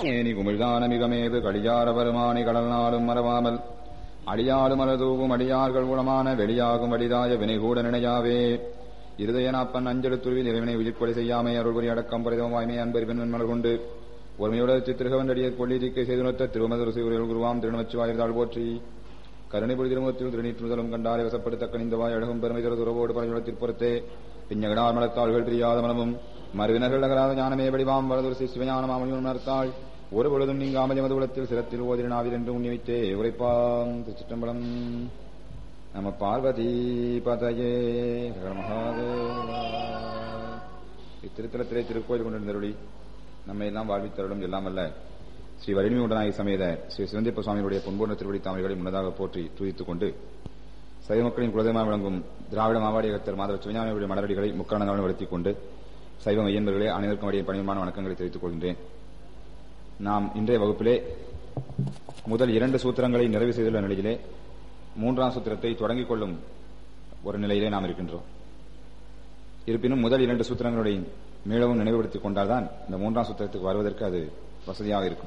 Any குமிழ்தான மிகமேது கடியார வருமானி கடல் நாளும் மறவாமல் அடியாடு மலதூவும் அடியார்கள் குணமான வெளியாகும் வடிதாய வினைகூட நினையாவே இருதயனாப்பன் அஞ்சலு துருவில் இறைவனை உயிர்கொலை செய்யாமை அருள்புரி அடக்கம் பரிதமாய்மை அன்பரிவன் மலர் கொண்டு ஒருமையோட சித்திரகவண்டடிய கொள்ளிதிக்கு செய்துணர்த்த திருமதர் சிவர்கள் குருவாம் திருநமச்சிவாயிருந்தாள் போற்றி கருணைபுரி திருமுகத்தில் திருநீற்றுதலும் கண்டாரை வசப்படுத்த கணிந்தவாய் அழகும் பெருமை தர துறவோடு பரஞ்சலத்தில் பொறுத்தே பிஞ்சகடார் மலத்தாள்கள் பிரியாத மனமும் மறுவினர்கள் நகராத ஞானமே வடிவாம் வரதொரு சிவஞானமாமணியும் உணர்த்தாள் ஒரு பொழுதும் நீங்க அமைதி உலகத்தில் சிரத்தில் ஓதினாவில் என்று உன்னிவித்தே உரைப்பாம் திருச்சிற்றம்பலம் நம பார்வதி பதயே ஹர மகாதேவா இத்திருத்தலத்திலே திருக்கோயில் கொண்டிருந்தருளி நம்மை எல்லாம் வாழ்வித்தருளும் எல்லாம் அல்ல ஸ்ரீ வலிமை உடனாய் சமேத ஸ்ரீ சிவந்திப்ப சுவாமியுடைய பொன்போன திருவடி தாமரைகளை முன்னதாக போற்றி துதித்துக் கொண்டு சைவ மக்களின் குலதெய்வமாக விளங்கும் திராவிட மாவாடியகத்தர் மாதவ சிவஞானியுடைய மலரடிகளை முக்காரணங்களும் வளர்த்திக் கொண்டு சைவ மையன்பர்களே அனைவருக்கும் அடைய பணிவான வணக்கங்களை தெரிவித்துக் கொள்கின்றேன் நாம் இன்றைய வகுப்பிலே முதல் இரண்டு சூத்திரங்களை நிறைவு செய்துள்ள நிலையிலே மூன்றாம் சூத்திரத்தை தொடங்கிக் கொள்ளும் ஒரு நிலையிலே நாம் இருக்கின்றோம் இருப்பினும் முதல் இரண்டு சூத்திரங்களுடைய மீளவும் நினைவுபடுத்திக் கொண்டால்தான் இந்த மூன்றாம் சூத்திரத்துக்கு வருவதற்கு அது வசதியாக இருக்கும்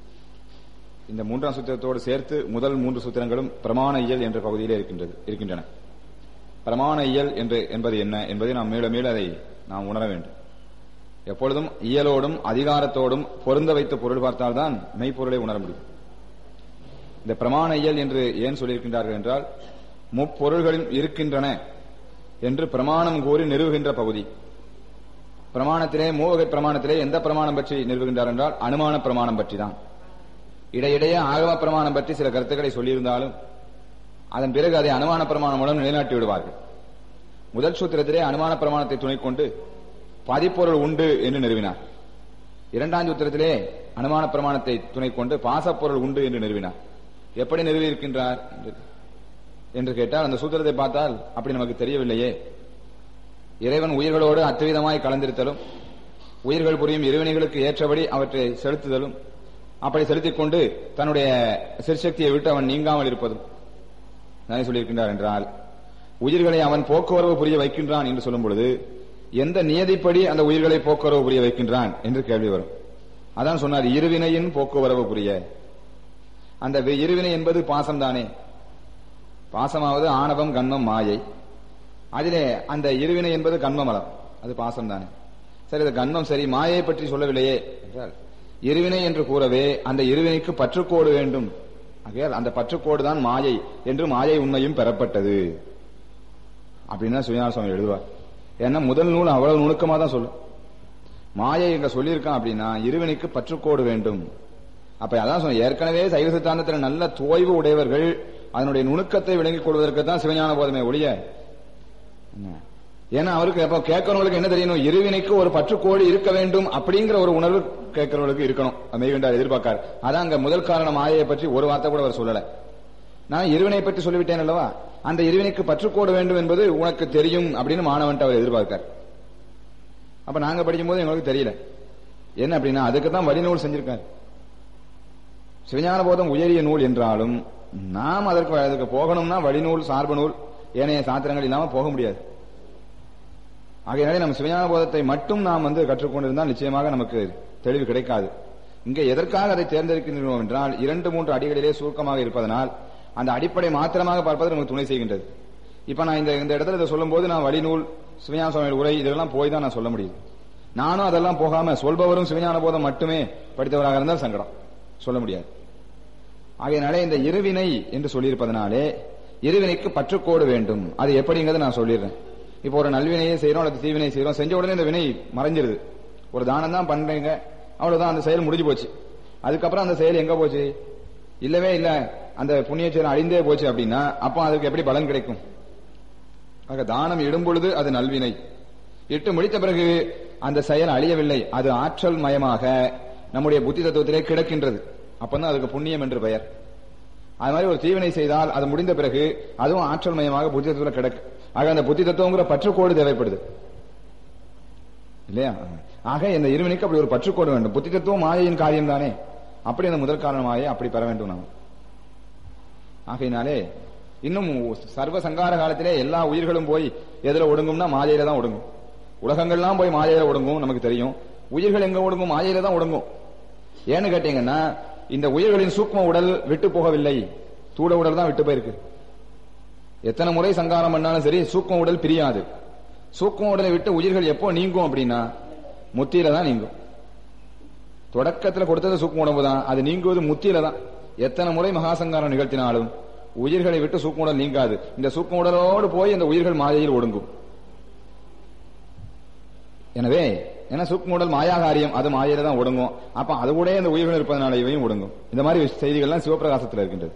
இந்த மூன்றாம் சூத்திரத்தோடு சேர்த்து முதல் மூன்று சூத்திரங்களும் பிரமாண இயல் என்ற பகுதியிலே இருக்கின்றது இருக்கின்றன பிரமாண இயல் என்று என்பது என்ன என்பதை நாம் மீள மீள அதை நாம் உணர வேண்டும் எப்பொழுதும் இயலோடும் அதிகாரத்தோடும் பொருந்த வைத்த பொருள் பார்த்தால்தான் மெய்ப்பொருளை உணர முடியும் இந்த பிரமாண இயல் என்று ஏன் சொல்லியிருக்கின்றார்கள் என்றால் முப்பொருள்களும் இருக்கின்றன என்று பிரமாணம் கூறி நிறுவுகின்ற பகுதி பிரமாணத்திலே மூவகை பிரமாணத்திலே எந்த பிரமாணம் பற்றி நிறுவுகின்றார் என்றால் அனுமான பிரமாணம் பற்றி தான் இடையிடையே ஆகம பிரமாணம் பற்றி சில கருத்துக்களை சொல்லியிருந்தாலும் அதன் பிறகு அதை அனுமான பிரமாணம் மூலம் நிலைநாட்டி விடுவார்கள் முதல் சூத்திரத்திலே அனுமான பிரமாணத்தை துணை கொண்டு பதிப்பொருள் உண்டு என்று நிறுவினார் இரண்டாம் சூத்திரத்திலே அனுமான பிரமாணத்தை துணை கொண்டு பாசப்பொருள் உண்டு என்று நிறுவினார் எப்படி நிறுவியிருக்கின்றார் என்று கேட்டால் அந்த சூத்திரத்தை பார்த்தால் அப்படி நமக்கு தெரியவில்லையே இறைவன் உயிர்களோடு அத்துவிதமாய் கலந்திருத்தலும் உயிர்கள் புரியும் இருவினைகளுக்கு ஏற்றபடி அவற்றை செலுத்துதலும் அப்படி செலுத்திக் கொண்டு தன்னுடைய சிற்சக்தியை விட்டு அவன் நீங்காமல் இருப்பதும் தானே சொல்லியிருக்கின்றார் என்றால் உயிர்களை அவன் போக்குவரவு புரிய வைக்கின்றான் என்று சொல்லும் பொழுது எந்த நியதிப்படி அந்த உயிர்களை போக்குவரவு புரிய வைக்கின்றான் என்று கேள்வி வரும் அதான் சொன்னார் இருவினையின் போக்குவரவு புரிய அந்த இருவினை என்பது பாசம் தானே பாசமாவது ஆணவம் கண்மம் மாயை அதிலே அந்த இருவினை என்பது கண்மமலம் அது பாசம் தானே சரி இது கண்மம் சரி மாயை பற்றி சொல்லவில்லையே என்றால் இருவினை என்று கூறவே அந்த இருவினைக்கு பற்றுக்கோடு வேண்டும் ஆகையால் அந்த பற்றுக்கோடு தான் மாயை என்று மாயை உண்மையும் பெறப்பட்டது அப்படின்னு சுயநாத சுவாமி எழுதுவார் ஏன்னா முதல் நூல் அவ்வளவு நுணுக்கமா தான் சொல்லும் மாயை இங்க சொல்லியிருக்கான் அப்படின்னா இருவினைக்கு பற்றுக்கோடு வேண்டும் அப்ப அதான் சொன்ன ஏற்கனவே சைவ சித்தாந்தத்தில் நல்ல தோய்வு உடையவர்கள் அதனுடைய நுணுக்கத்தை விளங்கிக் கொள்வதற்கு தான் சிவஞான போதமே ஒழிய ஏன்னா அவருக்கு எப்ப கேட்கறவங்களுக்கு என்ன தெரியணும் இருவினைக்கு ஒரு பற்றுக்கோடு இருக்க வேண்டும் அப்படிங்கிற ஒரு உணர்வு கேட்கறவங்களுக்கு இருக்கணும் மெய்கண்டார் எதிர்பார்க்கார் அதான் அங்க முதல் காரணம் மாயையை பற்றி ஒரு வார்த்தை கூட அவர் சொல்லல நான் இருவினை பற்றி சொல்லிவிட்டேன் அல்லவா அந்த இருவினைக்கு பற்றுக்கோடு வேண்டும் என்பது உனக்கு தெரியும் அப்படின்னு மாணவன்ட்டு அவர் எதிர்பார்க்கார் அப்ப நாங்க படிக்கும் போது எங்களுக்கு தெரியல என்ன அப்படின்னா அதுக்கு தான் வழிநூல் செஞ்சிருக்காரு சிவஞான போதம் உயரிய நூல் என்றாலும் நாம் அதற்கு அதுக்கு போகணும்னா வழிநூல் சார்பு நூல் ஏனைய சாத்திரங்கள் இல்லாம போக முடியாது ஆகையினாலே நம்ம சிவஞான போதத்தை மட்டும் நாம் வந்து கற்றுக்கொண்டிருந்தால் நிச்சயமாக நமக்கு தெளிவு கிடைக்காது இங்கே எதற்காக அதை தேர்ந்தெடுக்கின்றோம் என்றால் இரண்டு மூன்று அடிகளிலே சுருக்கமாக இருப்பதனால் அந்த அடிப்படை மாத்திரமாக பார்ப்பது நமக்கு துணை செய்கின்றது இப்ப நான் இந்த இந்த இடத்துல இதை சொல்லும் போது நான் வழிநூல் சிவஞான சுவாமி உரை இதெல்லாம் போய் தான் நான் சொல்ல முடியும் நானும் அதெல்லாம் போகாம சொல்பவரும் சிவஞான போதம் மட்டுமே படித்தவராக இருந்தால் சங்கடம் சொல்ல முடியாது ஆகையினாலே இந்த இருவினை என்று சொல்லியிருப்பதனாலே இருவினைக்கு பற்றுக்கோடு வேண்டும் அது எப்படிங்கிறத நான் சொல்லிடுறேன் இப்போ ஒரு நல்வினையை செய்யறோம் அல்லது தீவினை செய்யறோம் செஞ்ச உடனே இந்த வினை மறைஞ்சிருது ஒரு தானம் தான் பண்றீங்க அவ்வளவுதான் அந்த செயல் முடிஞ்சு போச்சு அதுக்கப்புறம் அந்த செயல் எங்க போச்சு இல்லவே இல்ல அந்த புண்ணிய செயல் அழிந்தே போச்சு அப்படின்னா அப்போ அதுக்கு எப்படி பலன் கிடைக்கும் ஆக தானம் இடும் பொழுது அது நல்வினை இட்டு முடித்த பிறகு அந்த செயல் அழியவில்லை அது ஆற்றல் மயமாக நம்முடைய புத்தி தத்துவத்திலே கிடக்கின்றது அப்பதான் அதுக்கு புண்ணியம் என்று பெயர் அது மாதிரி ஒரு தீவினை செய்தால் அது முடிந்த பிறகு அதுவும் ஆற்றல் மயமாக புத்தி தத்துவத்தில் கிடக்கு ஆக அந்த புத்தி தத்துவங்கிற பற்றுக்கோடு தேவைப்படுது இல்லையா ஆக இந்த இருவினைக்கு அப்படி ஒரு பற்றுக்கோடு வேண்டும் புத்தி தத்துவம் மாயையின் காரியம் தானே அப்படி அந்த முதல் காரணமாயே அப்படி பெற வேண்டும் நாம் ஆகையினாலே இன்னும் சர்வ சங்கார காலத்திலே எல்லா உயிர்களும் போய் எதுல ஒடுங்கும்னா மாயையில தான் ஒடுங்கும் உலகங்கள்லாம் போய் மாயையில ஒடுங்கும் நமக்கு தெரியும் உயிர்கள் எங்க ஒடுங்கும் மாயையில தான் ஒடுங்கும் ஏன்னு கேட்டீங்கன்னா இந்த உயிர்களின் சூக்ம உடல் விட்டு போகவில்லை தூட உடல் தான் விட்டு போயிருக்கு எத்தனை முறை சங்காரம் பண்ணாலும் சரி சூக்ம உடல் பிரியாது சூக்ம உடலை விட்டு உயிர்கள் எப்போ நீங்கும் அப்படின்னா முத்தியில தான் நீங்கும் தொடக்கத்துல கொடுத்தது சூக்ம உடம்பு தான் அது நீங்குவது முத்தியில தான் எத்தனை முறை மகாசங்காரம் நிகழ்த்தினாலும் உயிர்களை விட்டு சூக்ம உடல் நீங்காது இந்த சூக்ம உடலோடு போய் இந்த உயிர்கள் மாயையில் ஒடுங்கும் எனவே ஏன்னா சூக்ம உடல் மாயாகாரியம் அது மாயையில தான் ஒடுங்கும் அப்ப அது கூட இந்த உயிர்கள் இருப்பதனால இவையும் ஒடுங்கும் இந்த மாதிரி செய்திகள்லாம் சிவபிரகாசத்தில் இருக்கின்றது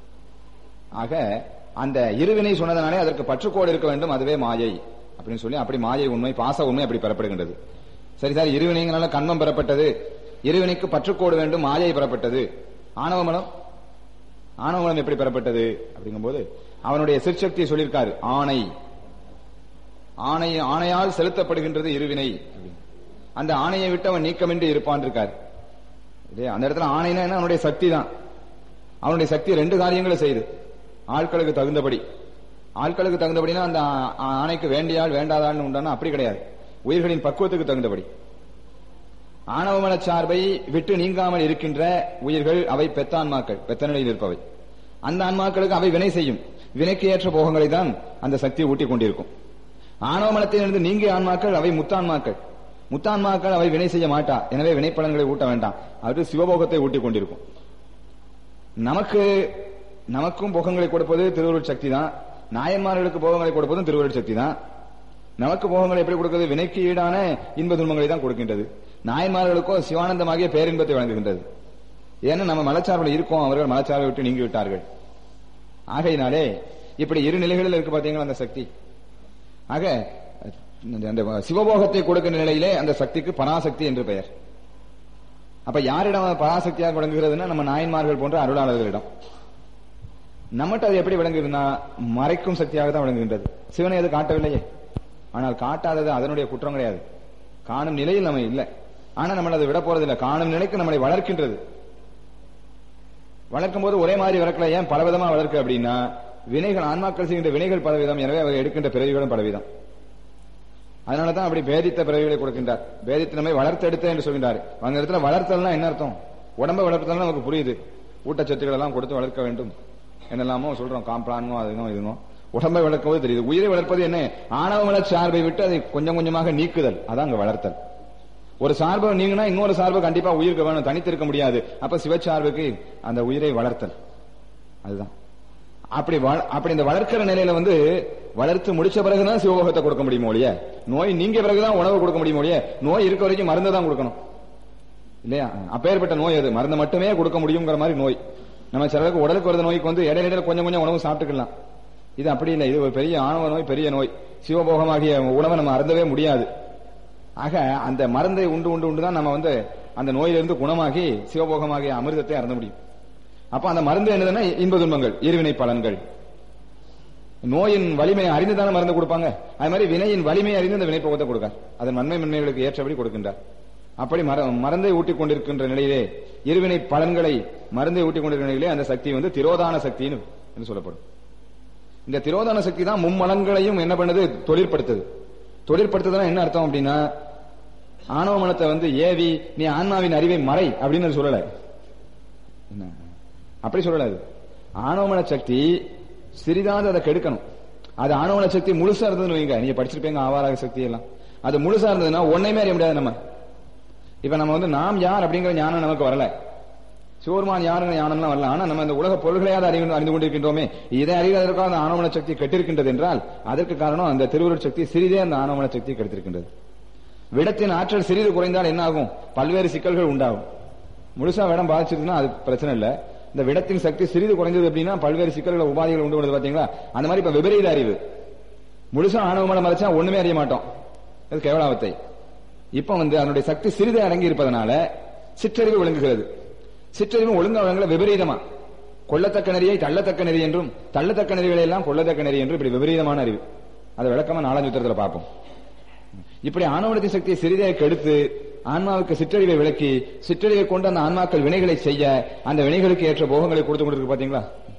ஆக அந்த இருவினை சொன்னதனாலே அதற்கு பற்றுக்கோடு இருக்க வேண்டும் அதுவே மாயை அப்படின்னு சொல்லி அப்படி மாயை உண்மை பாச உண்மை அப்படி பெறப்படுகின்றது சரி சார் இருவினைங்களால கண்மம் பெறப்பட்டது இருவினைக்கு பற்றுக்கோடு வேண்டும் மாயை பெறப்பட்டது ஆணவ மலம் ஆணவ மலம் எப்படி பெறப்பட்டது அப்படிங்கும்போது அவனுடைய சிற்சக்தியை சொல்லியிருக்காரு ஆணை ஆணை ஆணையால் செலுத்தப்படுகின்றது இருவினை அப்படின்னு. அந்த ஆணையை விட்டு அவன் நீக்கமின்றி இருப்பான் இருக்கார் இல்லையா அந்த இடத்துல ஆணைனா என்ன அவனுடைய சக்தி தான் அவனுடைய சக்தி ரெண்டு காரியங்களை செய்யுது ஆட்களுக்கு தகுந்தபடி ஆட்களுக்கு தகுந்தபடினா அந்த ஆ- ஆணைக்கு வேண்டியால் வேண்டாதான்னு உண்டானா அப்படி கிடையாது உயிர்களின் பக்குவத்துக்கு தகுந்தபடி ஆணவமல சார்பை விட்டு நீங்காமல் இருக்கின்ற உயிர்கள் அவை பெத்தான்மாக்கள் பெத்த நிலையில் இருப்பவை அந்த ஆன்மாக்களுக்கு அவை வினை செய்யும் வினைக்கு ஏற்ற போகங்களை தான் அந்த சக்தி ஊட்டிக் கொண்டிருக்கும் ஆணவமலத்திலிருந்து நீங்கிய ஆன்மாக்கள் அவை முத்தான்மாக்கள் முத்தான்மாக்கள் அவை வினை செய்ய மாட்டா எனவே வினைப்பலன்களை ஊட்ட வேண்டாம் அது சிவபோகத்தை ஊட்டிக் கொண்டிருக்கும் நமக்கு நமக்கும் போகங்களை கொடுப்பது திருவருள் சக்தி தான் நாயன்மார்களுக்கு போகங்களை கொடுப்பதும் திருவருள் சக்தி தான் நமக்கு போகங்களை எப்படி கொடுக்கிறது வினைக்கு ஈடான இன்ப துன்பங்களை தான் கொடுக்கின்றது நாயன்மார்களுக்கோ சிவானந்தமாகிய பேரின்பத்தை வழங்குகின்றது ஏன்னா நம்ம மலச்சார்பில் இருக்கோம் அவர்கள் மலச்சார்பை விட்டு நீங்கி விட்டார்கள் ஆகையினாலே இப்படி இரு நிலைகளில் இருக்கு பாத்தீங்களா அந்த சக்தி ஆக அந்த- அந்த சிவபோகத்தை கொடுக்கின்ற நிலையிலே அந்த சக்திக்கு பராசக்தி என்று பெயர் அப்ப யாரிடம் பராசக்தியாக விளங்குகிறதுன்னா நம்ம நாயன்மார்கள் போன்ற அருளாளர்களிடம் நம்மகிட்ட அது எப்படி விளங்குதுன்னா மறைக்கும் சக்தியாக தான் விளங்குகின்றது சிவனை அது காட்டவில்லையே ஆனால் காட்டாதது அதனுடைய குற்றம் கிடையாது காணும் நிலையில் நம்ம இல்லை ஆனா நம்மள அதை விட போறதில்லை காணும் நிலைக்கு நம்மளை வளர்க்கின்றது வளர்க்கும் போது ஒரே மாதிரி வளர்க்கல ஏன் பலவிதமா வளர்க்கு அப்படின்னா வினைகள் ஆன்மாக்கள் செய்கின்ற வினைகள் பலவிதம் எனவே அவர் எடுக்கின்ற பிறவிகளும் பலவிதம் அதனாலதான் அப்படி பேதித்த பிறவிகளை கொடுக்கின்றார் பேதித்த நம்மை வளர்த்தெடுத்த என்று சொல்கின்றார் அந்த இடத்துல வளர்த்தல்னா என்ன அர்த்தம் உடம்பை வளர்த்தல்னா நமக்கு புரியுது ஊட்டச்சத்துக்கள் எல்லாம் கொடுத்து வளர்க்க வேண்டும் என்னெல்லாமோ சொல்றோம் காம்ப்ளானோ அதுனோ இதுனோ உடம்பை வளர்க்கும்போது தெரியுது உயிரை வளர்ப்பது என்ன ஆணவ மலர் சார்பை விட்டு அதை கொஞ்சம் கொஞ்சமாக நீக்குதல் அதான் அங்க வளர்த்தல் ஒரு சார்பை நீங்கினா இன்னொரு சார்பு கண்டிப்பா உயிருக்கு வேணும் தனித்திருக்க முடியாது அப்ப சிவச்சார்புக்கு அந்த உயிரை வளர்த்தல் அதுதான் அப்படி வள- அப்படி இந்த வளர்க்கிற நிலையில வந்து வளர்த்து முடிச்ச பிறகுதான் சிவபோகத்தை கொடுக்க முடியுமோ ஒழிய நோய் நீங்க பிறகுதான் உணவு கொடுக்க முடியுமோ ஒழிய நோய் இருக்க வரைக்கும் மருந்து தான் கொடுக்கணும் இல்லையா அப்பேற்பட்ட நோய் அது மருந்து மட்டுமே கொடுக்க முடியுங்கிற மாதிரி நோய் நம்ம சிலருக்கு உடலுக்கு வருத நோய்க்கு வந்து இடையில இடையில கொஞ்சம் கொஞ்சம் உணவு சாப்பிட்டுக்கலாம் இது அப்படி இல்லை இது ஒரு பெரிய ஆணவ நோய் பெரிய நோய் சிவபோகமாகிய உணவை நம்ம அருந்தவே முடியாது ஆக அந்த மருந்தை உண்டு உண்டு உண்டு தான் நம்ம வந்து அந்த நோயிலிருந்து குணமாகி சிவபோகமாகிய அமிர்தத்தை அருந்த முடியும் அப்ப அந்த மருந்து என்னதுன்னா இன்ப துன்பங்கள் இருவினை பலன்கள் நோயின் வலிமையை அறிந்துதானே மருந்து கொடுப்பாங்க அது மாதிரி வினையின் வலிமையை அறிந்து அந்த வினைப்போகத்தை கொடுக்கார் அதன் நன்மை மென்மைகளுக்கு ஏற்றபடி கொடுக்கின்றார் அப்படி மர- மருந்தை ஊட்டிக் கொண்டிருக்கின்ற நிலையிலே இருவினை பலன்களை மருந்தை ஊட்டிக் கொண்டிருக்கிற நிலையிலே அந்த சக்தி வந்து திரோதான சக்தின்னு என்று சொல்லப்படும் இந்த திரோதான சக்தி தான் மும்மலங்களையும் என்ன பண்ணுது தொழிற்படுத்துது தொழிற்படுத்துதுன்னா என்ன அர்த்தம் அப்படின்னா ஆணவ மனத்தை வந்து ஏவி நீ ஆன்மாவின் அறிவை மறை அப்படின்னு அது சொல்லல என்ன அப்படி சொல்லல அது ஆணவமன சக்தி சிறிதாவது அதை கெடுக்கணும் அது ஆணவமன சக்தி முழுசா இருந்ததுன்னு வைங்க நீங்க படிச்சிருப்பீங்க ஆவாராக சக்தி எல்லாம் அது முழுசா இருந்ததுன்னா ஒன்னையுமே அறிய முடியாது நம்ம இப்ப நம்ம வந்து நாம் யார் அப்படிங்கிற ஞானம் நமக்கு வரல சிவருமான் யாருங்கிற ஞானம்லாம் வரல ஆனா நம்ம இந்த உலக பொருள்களையாவது அறிந்து அறிந்து கொண்டிருக்கின்றோமே இதை அறிவதற்காக அந்த ஆணவமன சக்தி கெட்டிருக்கின்றது என்றால் அதற்கு காரணம் அந்த திருவருட் சக்தி சிறிதே அந்த ஆணவமன சக்தி கெடுத்திருக்கின்றது விடத்தின் ஆற்றல் சிறிது குறைந்தால் என்ன ஆகும் பல்வேறு சிக்கல்கள் உண்டாகும் முழுசா விடம் பாதிச்சிருக்குன்னா அது பிரச்சனை இல்ல இந்த விடத்தின் சக்தி சிறிது குறைஞ்சது அப்படின்னா பல்வேறு சிக்கல்கள் உபாதைகள் உண்டு பண்ணுது பாத்தீங்களா அந்த மாதிரி இப்ப விபரீத அறிவு முழுசா ஆணவ மலம் மறைச்சா ஒண்ணுமே அறிய மாட்டோம் அது கேவலாவத்தை இப்ப வந்து அதனுடைய சக்தி சிறிது அடங்கி இருப்பதனால சிற்றறிவு விளங்குகிறது சிற்றறிவு ஒழுங்கா விளங்கல விபரீதமா கொள்ளத்தக்க நெறியை தள்ளத்தக்க நெறி என்றும் தள்ளத்தக்க நெறிகளை எல்லாம் கொள்ளத்தக்க நெறி என்றும் இப்படி விபரீதமான அறிவு அதை விளக்கமா நாலஞ்சு உத்தரத்துல பார்ப்போம் இப்படி ஆணவனத்தி சக்தியை சிறிதே கெடுத்து ஆன்மாவுக்கு சிற்றறிவை விளக்கி சிற்றறிவை கொண்டு அந்த ஆன்மாக்கள் வினைகளை செய்ய அந்த வினைகளுக்கு ஏற்ற போகங்களை கொடுத்து கொண்டிருக்கு பாத்தீங்களா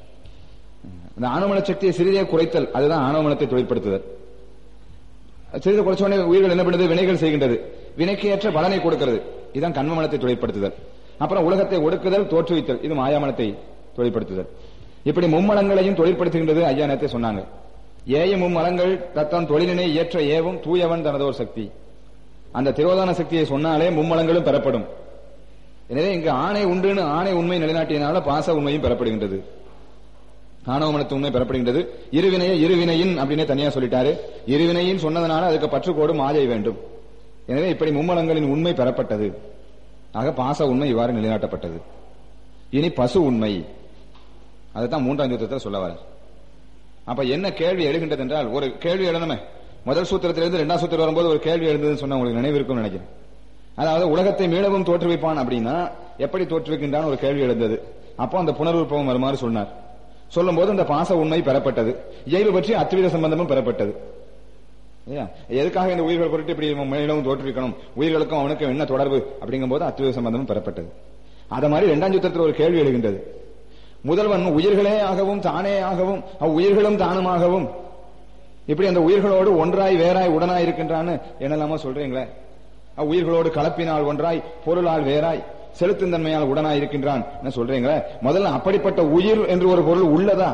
அந்த ஆணவமன சக்தியை சிறிதே குறைத்தல் அதுதான் ஆணவமனத்தை தொழிற்படுத்துதல் சிறிது குறைச்ச உடனே உயிர்கள் என்ன பண்ணுது வினைகள் செய்கின்றது வினைக்கு ஏற்ற பலனை கொடுக்கிறது இதுதான் கண்மமனத்தை தொழிற்படுத்துதல் அப்புறம் உலகத்தை ஒடுக்குதல் தோற்றுவித்தல் இது மாயாமலத்தை தொழிற்படுத்துதல் இப்படி மும்மலங்களையும் தொழிற்படுத்துகின்றது ஐயா நேரத்தை சொன்னாங்க ஏயும் மும்மலங்கள் தத்தம் தொழிலினை இயற்ற ஏவும் தூயவன் தனதோர் சக்தி அந்த திரோதான சக்தியை சொன்னாலே மும்மலங்களும் பெறப்படும் எனவே இங்கு ஆணை உண்டுன்னு ஆணை உண்மை நிலைநாட்டியனால பாச உண்மையும் பெறப்படுகின்றது ஆணவமனத்து உண்மை பெறப்படுகின்றது இருவினையை இருவினையின் அப்படின்னே தனியா சொல்லிட்டாரு இருவினையின் சொன்னதனால அதுக்கு பற்றுக்கோடு மாயை வேண்டும் எனவே இப்படி மும்மலங்களின் உண்மை பெறப்பட்டது ஆக பாச உண்மை இவ்வாறு நிலைநாட்டப்பட்டது இனி பசு உண்மை அதைத்தான் மூன்றாம் சூத்திரத்தில் சொல்ல வர அப்ப என்ன கேள்வி எழுகின்றது என்றால் ஒரு கேள்வி எழுணுமே முதல் சூத்திரத்திலிருந்து இரண்டாம் சூத்திரம் வரும்போது ஒரு கேள்வி எழுந்ததுன்னு சொன்னா உங்களுக்கு நினைவிருக்கும் நினைக்கிறேன் அதாவது உலகத்தை மீளவும் தோற்றுவிப்பான் அப்படின்னா எப்படி தோற்றுவிக்கின்றான் ஒரு கேள்வி எழுந்தது அப்போ அந்த புனருற்பவம் வருமாறு சொன்னார் சொல்லும் போது அந்த பாச உண்மை பெறப்பட்டது இயல்பு பற்றி அத்வித சம்பந்தமும் பெறப்பட்டது இல்லையா? எதுக்காக இந்த உயிர்கள் பொருட்டு இப்படி மேலும் தோற்றுவிக்கணும் உயிர்களுக்கும் அவனுக்கும் என்ன தொடர்பு அப்படிங்கும் போது அத்வித சம்பந்தமும் பெறப்பட்டது அத மாதிரி இரண்டாம் யுத்தத்தில் ஒரு கேள்வி எழுகின்றது முதல்வன் உயிர்களே ஆகவும் தானே ஆகவும் அவ்வுயிர்களும் தானுமாகவும் இப்படி அந்த உயிர்களோடு ஒன்றாய் வேறாய் உடனாய் இருக்கின்றான்னு என்னெல்லாமோ சொல்றீங்களே அவ்வுயிர்களோடு கலப்பினால் ஒன்றாய் பொருளால் வேறாய் செலுத்தும் தன்மையால் உடனாய் இருக்கின்றான் என்ன சொல்றீங்களே முதல்ல அப்படிப்பட்ட உயிர் என்று ஒரு பொருள் உள்ளதா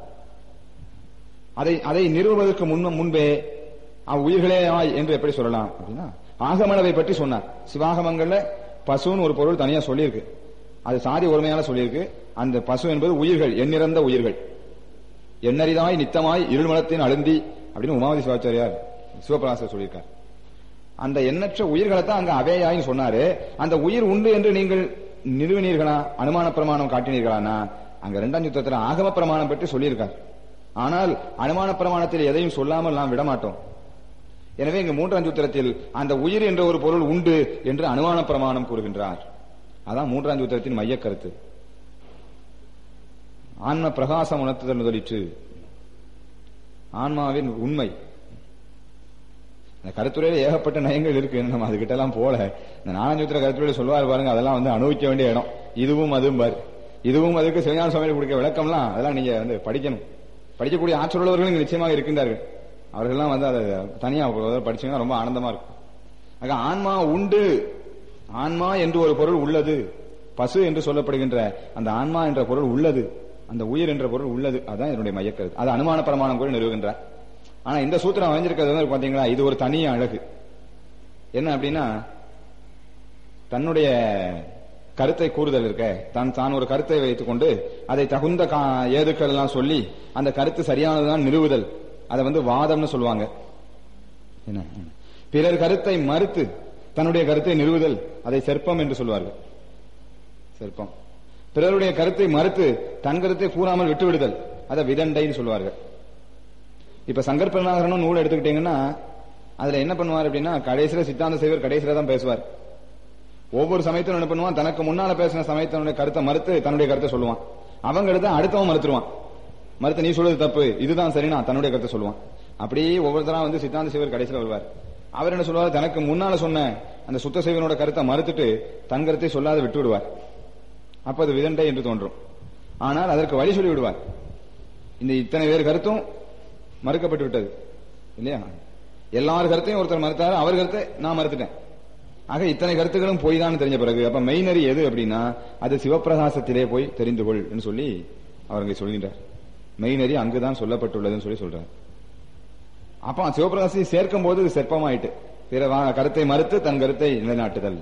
அதை அதை நிறுவுவதற்கு முன்ன முன்பே அவ்வுயிர்களே ஆய் என்று எப்படி சொல்லலாம் அப்படின்னா ஆகமளவை பற்றி சொன்னார் சிவாகமங்கள்ல பசுன்னு ஒரு பொருள் தனியா சொல்லியிருக்கு அது சாதி ஒருமையால சொல்லியிருக்கு அந்த பசு என்பது உயிர்கள் எண்ணிறந்த உயிர்கள் எண்ணறிதாய் நித்தமாய் இருள்மலத்தின் அழுந்தி அப்படின்னு உமாவதி சிவாச்சாரியார் சிவபிராசர் சொல்லியிருக்கார் அந்த எண்ணற்ற உயிர்களை தான் அங்க அவேயாயின்னு சொன்னாரு அந்த உயிர் உண்டு என்று நீங்கள் நிறுவினீர்களா அனுமான பிரமாணம் காட்டினீர்களானா அங்க இரண்டாம் யுத்தத்துல ஆகம பிரமாணம் பற்றி சொல்லியிருக்கார் ஆனால் அனுமான பிரமாணத்தில் எதையும் சொல்லாமல் நாம் விடமாட்டோம் எனவே இங்கு மூன்றாம் சூத்திரத்தில் அந்த உயிர் என்ற ஒரு பொருள் உண்டு என்று அனுமான பிரமாணம் கூறுகின்றார் அதான் மூன்றாம் சூத்திரத்தின் மைய கருத்து ஆன்ம பிரகாசம் உணர்த்துதல் முதலிற்று ஆன்மாவின் உண்மை இந்த கருத்துறையில ஏகப்பட்ட நயங்கள் இருக்கு நம்ம அதுகிட்ட எல்லாம் போல இந்த நாலாஞ்சூத்திர கருத்துறையில சொல்லுவார் பாருங்க அதெல்லாம் வந்து அனுபவிக்க வேண்டிய இடம் இதுவும் அதுவும் பாரு இதுவும் அதுக்கு சிவஞான சுவாமி கொடுக்க விளக்கம்லாம் அதெல்லாம் நீங்க வந்து படிக்கணும் படிக்கக்கூடிய ஆற்றல் உள்ளவர்கள் இங்க நிச்சயமாக இருக்கின்றார்கள் அவர்கள்லாம் வந்து அதை தனியா படிச்சீங்கன்னா ரொம்ப ஆனந்தமா இருக்கும் ஆக ஆன்மா உண்டு ஆன்மா என்று ஒரு பொருள் உள்ளது பசு என்று சொல்லப்படுகின்ற அந்த ஆன்மா என்ற பொருள் உள்ளது அந்த உயிர் என்ற பொருள் உள்ளது அதான் என்னுடைய மையக்கருத்து அது அனுமான பிரமாணம் கூட நிறுவுகின்றார் ஆனா இந்த சூத்திரம் அமைஞ்சிருக்கிறது வந்து பாத்தீங்களா இது ஒரு தனி அழகு என்ன அப்படின்னா தன்னுடைய கருத்தை கூறுதல் இருக்க தான் தான் ஒரு கருத்தை வைத்துக் கொண்டு அதை தகுந்த கா- ஏதுக்கள் எல்லாம் சொல்லி அந்த கருத்து சரியானதுதான் நிறுவுதல் அதை வந்து வாதம்னு சொல்லுவாங்க என்ன பிறர் கருத்தை மறுத்து தன்னுடைய கருத்தை நிறுவுதல் அதை செற்பம் என்று சொல்வார்கள் செற்பம் பிறருடைய கருத்தை மறுத்து தன் கருத்தை கூறாமல் விட்டுவிடுதல் அதை விதண்டைன்னு சொல்வார்கள் இப்ப சங்கர் பெருநாகரனும் நூல் எடுத்துக்கிட்டீங்கன்னா அதுல என்ன பண்ணுவார் அப்படின்னா கடைசியில சித்தாந்த செய்வர் கடைசியில தான் பேசுவார் ஒவ்வொரு சமயத்திலும் என்ன பண்ணுவான் தனக்கு முன்னால பேசின சமயத்தினுடைய கருத்தை மறுத்து தன்னுடைய கருத்தை சொல்லுவான் அவங்க கருத்தை அடுத்தவன் மறுத்துருவான் மறுத்து நீ சொல்றது தப்பு இதுதான் சரினா தன்னுடைய கருத்தை சொல்லுவான் அப்படியே ஒவ்வொருத்தரா வந்து சித்தாந்த செய்வர் கடைசியில வருவார் அவர் என்ன சொல்வார் தனக்கு முன்னால சொன்ன அந்த சுத்த செய்வனோட கருத்தை மறுத்துட்டு தன் கருத்தை சொல்லாத விட்டு விடுவார் அப்ப அது விதண்டை என்று தோன்றும் ஆனால் அதற்கு வழி சொல்லி விடுவார் இந்த இத்தனை பேர் கருத்தும் மறுக்கப்பட்டு விட்டது இல்லையா எல்லார் கருத்தையும் ஒருத்தர் மறுத்தாரு அவர் கருத்தை நான் மறுத்துட்டேன் ஆக இத்தனை கருத்துக்களும் போய் தான் தெரிஞ்ச பிறகு அப்ப மெய்நறி எது அப்படின்னா அது சிவப்பிரகாசத்திலே போய் தெரிந்து கொள் என்று சொல்லி அவர் இங்கே சொல்கின்றார் மெய்நறி அங்குதான் சொல்லப்பட்டுள்ளதுன்னு சொல்லி சொல்றார் அப்ப சிவபிரகாசத்தை சேர்க்கும் போது இது செப்பமாயிட்டு பிற வா- கருத்தை மறுத்து தன் கருத்தை நிலைநாட்டுதல்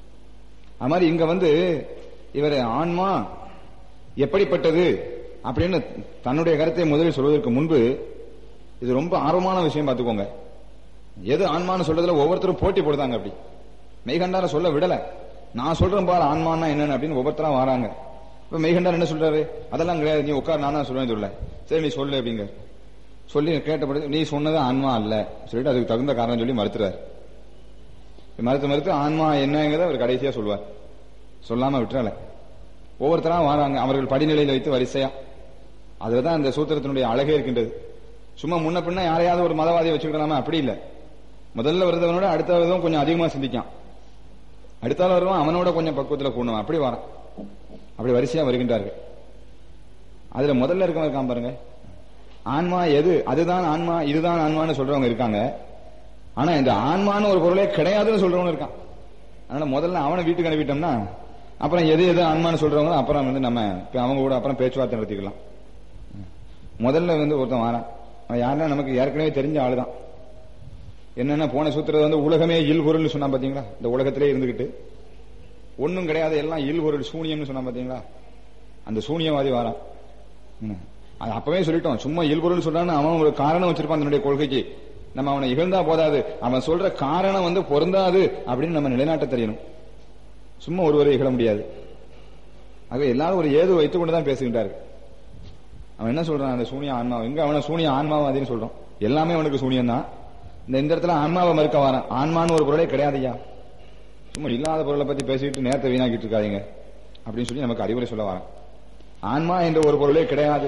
அது மாதிரி இங்க வந்து இவர் ஆன்மா எப்படிப்பட்டது அப்படின்னு தன்னுடைய கருத்தை முதலில் சொல்வதற்கு முன்பு இது ரொம்ப ஆர்வமான விஷயம் பார்த்துக்கோங்க எது ஆன்மான்னு சொல்றதுல ஒவ்வொருத்தரும் போட்டி போடுதாங்க அப்படி மெய்கண்டார சொல்ல விடல நான் சொல்றேன் பாரு ஆன்மான்னா என்னன்னு அப்படின்னு ஒவ்வொருத்தரா வராங்க இப்ப மெய்கண்டார் என்ன சொல்றாரு அதெல்லாம் கிடையாது நீ உட்கார் நான் தான் சொல்லுவேன் சொல்ல சரி நீ சொல்லு அப்படிங்க சொல்லி கேட்டபடி நீ சொன்னது ஆன்மா அல்ல சொல்லிட்டு அதுக்கு தகுந்த காரணம் சொல்லி மறுத்துறாரு மறுத்து மறுத்து ஆன்மா என்னங்கிறத அவர் கடைசியா சொல்லுவார் சொல்லாம விட்டுறல ஒவ்வொருத்தரா வராங்க அவர்கள் படிநிலையில் வைத்து வரிசையா அதுதான் அந்த சூத்திரத்தினுடைய அழகே இருக்கின்றது சும்மா முன்ன பின்ன யாரையாவது ஒரு மதவாதியை வச்சுக்கிடலாமா அப்படி இல்ல முதல்ல வருதவனோட அடுத்த வருதவன் கொஞ்சம் அதிகமா சிந்திக்கான் அடுத்தால வருவான் அவனோட கொஞ்சம் பக்குவத்துல கூடுவான் அப்படி வரான் அப்படி வரிசையா வருகின்றார்கள் அதுல முதல்ல இருக்கவங்க இருக்கான் பாருங்க ஆன்மா எது அதுதான் ஆன்மா இதுதான் ஆன்மான்னு சொல்றவங்க இருக்காங்க ஆனா இந்த ஆன்மான்னு ஒரு பொருளே கிடையாதுன்னு சொல்றவங்க இருக்கான் அதனால முதல்ல அவனை வீட்டுக்கு அனுப்பிட்டோம்னா அப்புறம் எது எது ஆன்மான்னு சொல்றவங்க அப்புறம் வந்து நம்ம இப்ப அவங்க கூட அப்புறம் பேச்சுவார்த்தை நடத்திக்கலாம் முதல்ல வந்து ஒருத்தன் வாரான் அவன் யாருன்னா நமக்கு ஏற்கனவே தெரிஞ்ச ஆளுதான் என்னன்னா போன சூத்திரத்தை வந்து உலகமே இல் பொருள்னு சொன்னா பாத்தீங்களா இந்த உலகத்திலே இருந்துகிட்டு ஒண்ணும் கிடையாது எல்லாம் இல் பொருள் சூனியம்னு சொன்னா பாத்தீங்களா அந்த சூனியவாதி வாரான் என்ன? அது அப்பவே சொல்லிட்டோம் சும்மா இயல்பொருள் சொல்றான்னு அவன் ஒரு காரணம் வச்சிருப்பான் தன்னுடைய கொள்கைக்கு நம்ம அவனை இகழ்ந்தா போதாது அவன் சொல்ற காரணம் வந்து பொருந்தாது அப்படின்னு நம்ம நிலைநாட்ட தெரியணும் சும்மா ஒருவரை இகழ முடியாது ஆக எல்லாரும் ஒரு ஏது வைத்துக் கொண்டுதான் பேசுகின்றார்கள் அவன் என்ன சொல்றான் அந்த சூனிய ஆன்மா எங்க அவனை சூனிய ஆன்மாவாதின்னு சொல்றோம் எல்லாமே அவனுக்கு சூனியம் தான் இந்த இந்த இடத்துல ஆன்மாவை மறுக்க வரான் ஆன்மான்னு ஒரு பொருளே கிடையாதுய்யா சும்மா இல்லாத பொருளை பத்தி பேசிட்டு நேரத்தை வீணாக்கிட்டு இருக்காதீங்க அப்படின்னு சொல்லி நமக்கு அறிவுரை சொல்ல வரான் ஆன்மா என்ற ஒரு பொருளே கிடையாது